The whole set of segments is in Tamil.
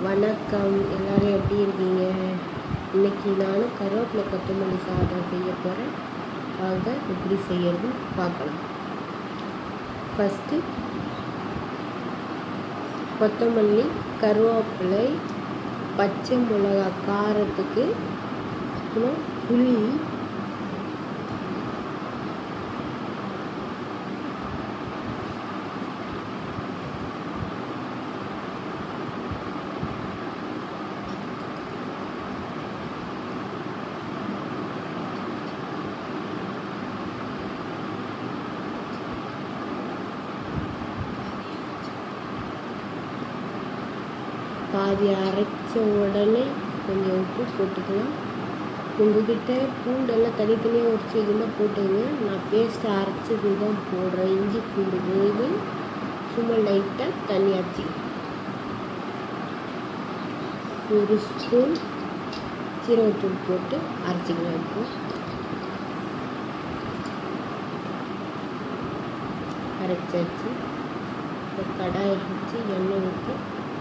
வணக்கம் எல்லாரும் எப்படி இருக்கீங்க இன்னைக்கு நான் கருவேப்பிலை கொத்தமல்லி சாதம் செய்ய போகிறேன் வாங்க எப்படி செய்யறது பார்க்கலாம் ஃபஸ்ட்டு கொத்தமல்லி கருவேப்பிலை பச்சை மிளகா காரத்துக்கு அப்புறம் புளி பாதி அரைச்ச உடனே கொஞ்சம் உப்பு போட்டுக்கலாம் உங்ககிட்ட பூண்டெல்லாம் தனித்தனியாக உரிச்சு இருந்தால் போட்டுங்க நான் பேஸ்ட்டை அரைச்சது தான் போடுறேன் இஞ்சி பூண்டு விழுது சும்மா லைட்டாக தண்ணி அரைச்சி ஒரு ஸ்பூன் சீரகத்தூள் போட்டு அரைச்சிக்கலாம் இப்போ அரைச்சாச்சு இப்போ கடாயை வச்சு எண்ணெய் ஊற்றி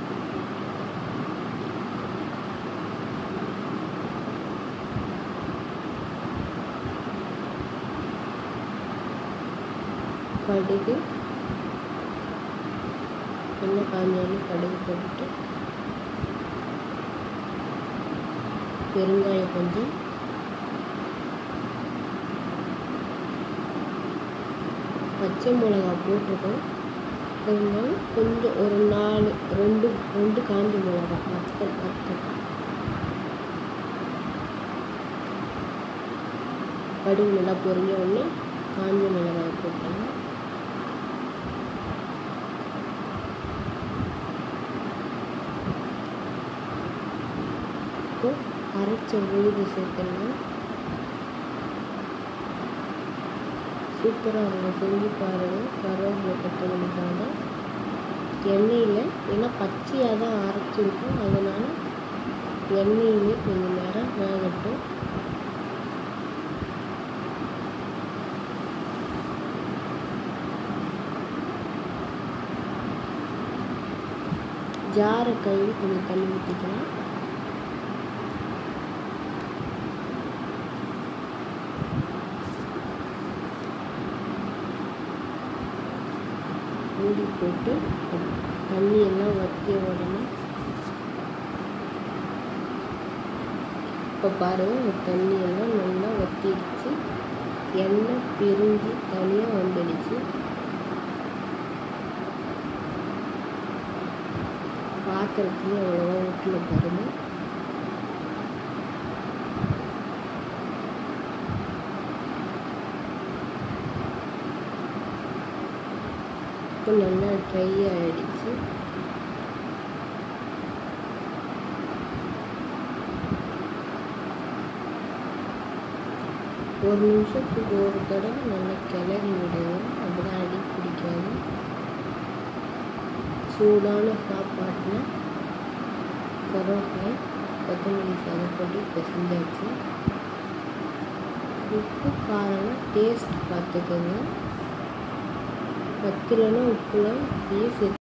கடுகு எண்ணெய் காஞ்சாலும் கடுகு போட்டுட்டு பெருங்காயம் கொஞ்சம் பச்சை மிளகா போட்டிருக்கோம் அதனால கொஞ்சம் ஒரு நாலு ரெண்டு ரெண்டு காஞ்ச மிளகா வத்தல் வத்தல் கடுகு நல்லா பொரிஞ்ச உடனே காஞ்ச மிளகாய் போட்டோம் இப்போ அரைச்ச விழுது சேர்த்துடலாம் சூப்பராக இருக்கும் செஞ்சு பாருங்கள் கருவேப்பிலை கொத்தமல்லி சாதம் எண்ணெயில் ஏன்னா பச்சையாக தான் அரைச்சிருக்கோம் அதனால் எண்ணெயிலே கொஞ்சம் நேரம் வேகட்டும் ஜாரை கழுவி கொஞ்சம் தண்ணி ஊற்றிக்கலாம் மூடி போட்டு தண்ணி எல்லாம் வற்றிய உடனே இப்போ பாருங்கள் இந்த தண்ணி எல்லாம் நல்லா வற்றிடுச்சு எண்ணெய் பிரிஞ்சு தனியாக வந்துடுச்சு பாத்திரத்துலேயும் அவ்வளோவா ஊற்றல பாருங்கள் இப்போ நல்லா ட்ரை ஆகிடுச்சு ஒரு நிமிஷத்துக்கு ஒரு தடவை நல்லா கிளறி விடுங்க அப்படிதான் அடி பிடிக்காது சூடான சாப்பாட்டில் கருவேப்பிலை கொத்தமல்லி சாதம் போட்டு இப்போ செஞ்சாச்சு உப்பு காரம் டேஸ்ட் பார்த்துக்கோங்க பத்துலனா உப்புலாம் இப்படியே சேர்த்து